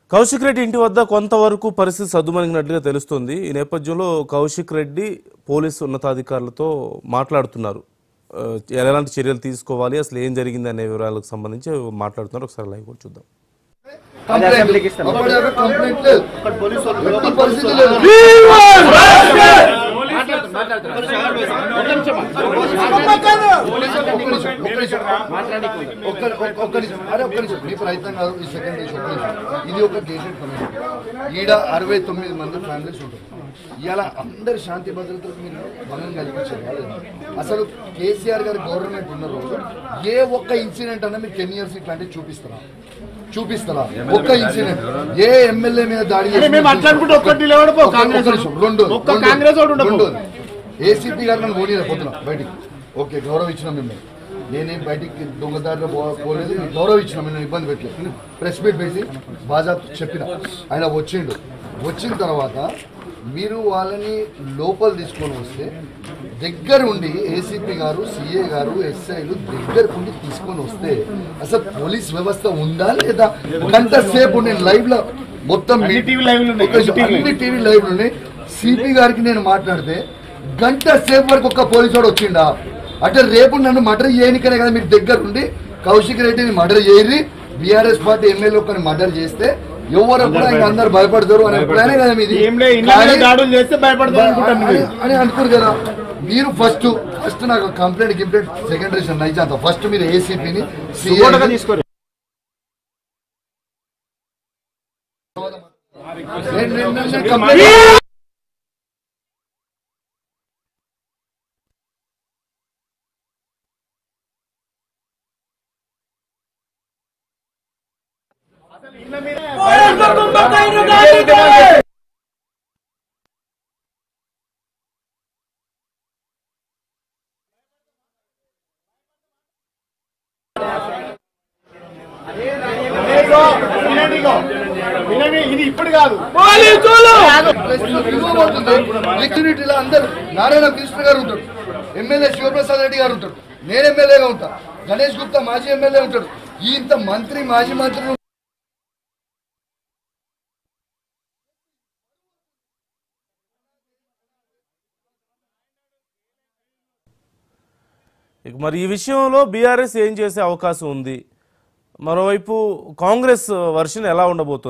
కౌశిక్ రెడ్డి ఇంటి వద్ద కొంతవరకు పరిస్థితి సద్దుమణిగినట్లుగా తెలుస్తుంది ఈ నేపథ్యంలో కౌశిక్ రెడ్డి పోలీసు ఉన్నతాధికారులతో మాట్లాడుతున్నారు ఆ, ఎలాంటి చర్యలు తీసుకోవాలి అసలు ఏం జరిగింది అనే వివరాలకు సంబంధించి మాట్లాడుతున్నారు ఒకసారి లైవ్ కూడా చూద్దాం కంప్లైంట్ అప్పటిదాకా కంప్లైంట్ లేదు ఎట్టి పరిస్థితి లేదు ఒక్క నిమిషం, ఒక్క నిమిషం. ఒక్క ఒక్క- ఒక్క నిమిషం. అరే ఒక్క నిమిషం మీ ప్రయత్నం కాదు ఈ సెకండ్ నిమిషం ఒక్క నిమిషం ఇది ఒక గేటెడ్ కమ్యూనిటీ ఈడ అరవై తొమ్మిది మంది ఫ్యామిలీస్ ఉంటారు ఇలా అందరి శాంతి భద్రతలకు మీరు భంగం కల్పించారు కాలేదు. అసలు కేసీఆర్ గారి గవర్నమెంట్ ఉన్న రోజు ఏ ఒక్క ఇన్సిడెంట్ అన్నా మీరు టెన్ ఇయర్స్ ఇట్లాంటివి చూపిస్తారా చూపిస్తారా ఒక్క ఇన్సిడెంట్ ఏ ఎమ్మెల్యే మీద దాడి చేసి మేము మాట్లాడుకుంటే ఒక్కటి నిలబడు పో, ఒక్క- కాంగ్రెస్ ఒక్క నిమిషం, రెండు ఒక్క కాంగ్రెస్ వాడు ఉండదు. ఏసీపీ గారు నన్ను పోనీరా పొద్దున బయటికి ఓకే గౌరవం ఇచ్చిన మిమ్మల్ని నేనేం బయటికి దొంగదారిలో పో- పోలేదు మీకు గౌరవం ఇచ్చిన మిమ్మల్ని ఇబ్బంది పెట్టలేదు ప్రెస్ మీట్ పెట్టి బాజాబ్ చెప్పిన ఆయన వచ్చిండు వచ్చిన తర్వాత మీరు వాళ్ళని లోపల తీసుకొని వస్తే దగ్గర ఉండి ఏసీపీ గారు సిఏ గారు ఎస్ఐలు దగ్గర ఉండి తీసుకొని వస్తే అసలు పోలీస్ వ్యవస్థ ఉందా లేదా గంట సేపు నేను లైవ్ లో మొత్తం అన్ని టీవీ లైవ్లు ఉన్నాయి, ఒక నిమిషం, అన్ని టీవీ అన్ని టీవీ లైవ్ ఉన్నాయి సిపి గారికి నేను మాట్లాడితే గంట సేపు వరకు ఒక్క పోలీసు వాడు వచ్చిండా అంటే రేపు నన్ను మర్డర్ చేయనికనే కదా మీరు దగ్గర ఉండి కౌశిక్ రెడ్డిని మర్డర్ చేయరి బీఆర్ఎస్ పార్టీ ఎమ్మెల్యే ఒకరిని మర్డర్ చేస్తే ఎవరు కూడా ఇంకా అందరు భయపడతారు అనే ప్లానే కదా మీది ఏం లే ఇళ్ళ మీద కానీ- దాడులు చేస్తే భయపడతారు అనుకుంటాను అని అని అనుకోరు కదా మీరు ఫస్ట్ ఫస్ట్ నాకు కంప్లైంట్ కంప్లైంట్ సెకండరీ నైజాంత ఫస్ట్ మీరు ఏసీపీని సుమోటోగా తీసుకోరు కంప్లైంట్ వినండి ఇగో. వినండి, ఇది ఇప్పుడు కాదు సెక్యూరిటీలో అందరు నారాయణ కృష్ణ గారు ఉంటాడు ఎమ్మెల్యే శివప్రసాద్ రెడ్డి గారు ఉంటాడు నేను ఎమ్మెల్యేగా ఉంటా గణేష్ గుప్తా మాజీ ఎమ్మెల్యే ఉంటాడు ఈ ఇంత మంత్రి మాజీ మంత్రులు ఇక మరి ఈ విషయంలో బీఆర్ఎస్ ఏం చేసే అవకాశం ఉంది మరోవైపు కాంగ్రెస్ వర్షన్ ఎలా ఉండబోతోంది